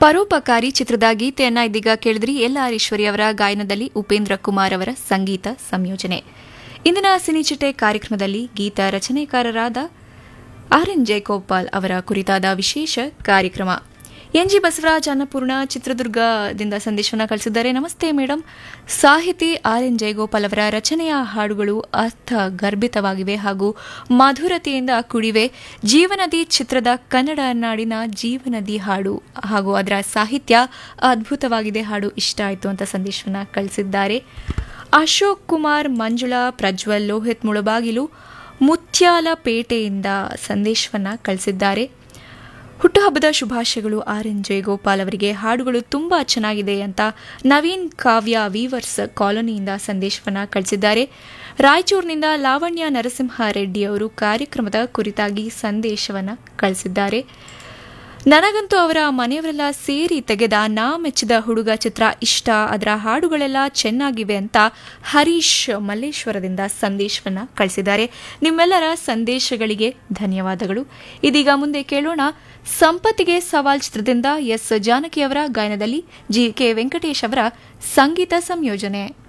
ಪರೋಪಕಾರಿ ಚಿತ್ರದ ಗೀತೆಯನ್ನ ಇದೀಗ ಕೇಳಿದ್ರಿ ಎಲ್ ಆರ್ ಈಶ್ವರಿ ಅವರ ಗಾಯನದಲ್ಲಿ ಉಪೇಂದ್ರ ಕುಮಾರ್ ಅವರ ಸಂಗೀತ ಸಂಯೋಜನೆ ಇಂದಿನ ಸಿನಿಚಿಟೆ ಕಾರ್ಯಕ್ರಮದಲ್ಲಿ ಗೀತ ರಚನೆಕಾರರಾದ ಆರ್ ಎನ್ ಜಯಗೋಪಾಲ್ ಅವರ ಕುರಿತಾದ ವಿಶೇಷ ಕಾರ್ಯಕ್ರಮ ಎನ್ ಜಿ ಬಸವರಾಜ್ ಅನ್ನಪೂರ್ಣ ಚಿತ್ರದುರ್ಗದಿಂದ ಸಂದೇಶವನ್ನು ಕಳಿಸಿದ್ದಾರೆ ನಮಸ್ತೆ ಮೇಡಮ್ ಸಾಹಿತಿ ಆರ್ ಎನ್ ಜಯಗೋಪಾಲ್ ಅವರ ರಚನೆಯ ಹಾಡುಗಳು ಅರ್ಥ ಗರ್ಭಿತವಾಗಿವೆ ಹಾಗೂ ಮಧುರತೆಯಿಂದ ಕೂಡಿವೆ ಜೀವನದಿ ಚಿತ್ರದ ಕನ್ನಡ ನಾಡಿನ ಜೀವನದಿ ಹಾಡು ಹಾಗೂ ಅದರ ಸಾಹಿತ್ಯ ಅದ್ಭುತವಾಗಿದೆ ಹಾಡು ಇಷ್ಟ ಆಯಿತು ಅಂತ ಸಂದೇಶವನ್ನು ಕಳಿಸಿದ್ದಾರೆ ಅಶೋಕ್ ಕುಮಾರ್ ಮಂಜುಳಾ ಪ್ರಜ್ವಲ್ ಲೋಹಿತ್ ಮುಳಬಾಗಿಲು ಮುತ್ಯಾಲಪೇಟೆಯಿಂದ ಸಂದೇಶವನ್ನು ಕಳಿಸಿದ್ದಾರೆ ಹುಟ್ಟುಹಬ್ಬದ ಶುಭಾಶಯಗಳು ಆರ್ ಎನ್ ಜಯಗೋಪಾಲ್ ಅವರಿಗೆ ಹಾಡುಗಳು ತುಂಬ ಚೆನ್ನಾಗಿದೆ ಅಂತ ನವೀನ್ ಕಾವ್ಯ ವೀವರ್ಸ್ ಕಾಲೋನಿಯಿಂದ ಸಂದೇಶವನ್ನು ಕಳಿಸಿದ್ದಾರೆ ರಾಯಚೂರಿನಿಂದ ಲಾವಣ್ಯ ನರಸಿಂಹ ರೆಡ್ಡಿ ಅವರು ಕಾರ್ಯಕ್ರಮದ ಕುರಿತಾಗಿ ಸಂದೇಶವನ್ನು ಕಳಿಸಿದ್ದಾರೆ ನನಗಂತೂ ಅವರ ಮನೆಯವರೆಲ್ಲ ಸೇರಿ ತೆಗೆದ ನಾ ಮೆಚ್ಚಿದ ಹುಡುಗ ಚಿತ್ರ ಇಷ್ಟ ಅದರ ಹಾಡುಗಳೆಲ್ಲ ಚೆನ್ನಾಗಿವೆ ಅಂತ ಹರೀಶ್ ಮಲ್ಲೇಶ್ವರದಿಂದ ಸಂದೇಶವನ್ನ ಕಳಿಸಿದ್ದಾರೆ ನಿಮ್ಮೆಲ್ಲರ ಸಂದೇಶಗಳಿಗೆ ಧನ್ಯವಾದಗಳು ಇದೀಗ ಮುಂದೆ ಕೇಳೋಣ ಸಂಪತ್ತಿಗೆ ಸವಾಲ್ ಚಿತ್ರದಿಂದ ಎಸ್ ಜಾನಕಿ ಅವರ ಗಾಯನದಲ್ಲಿ ಜಿ ಕೆ ವೆಂಕಟೇಶ್ ಅವರ ಸಂಗೀತ ಸಂಯೋಜನೆ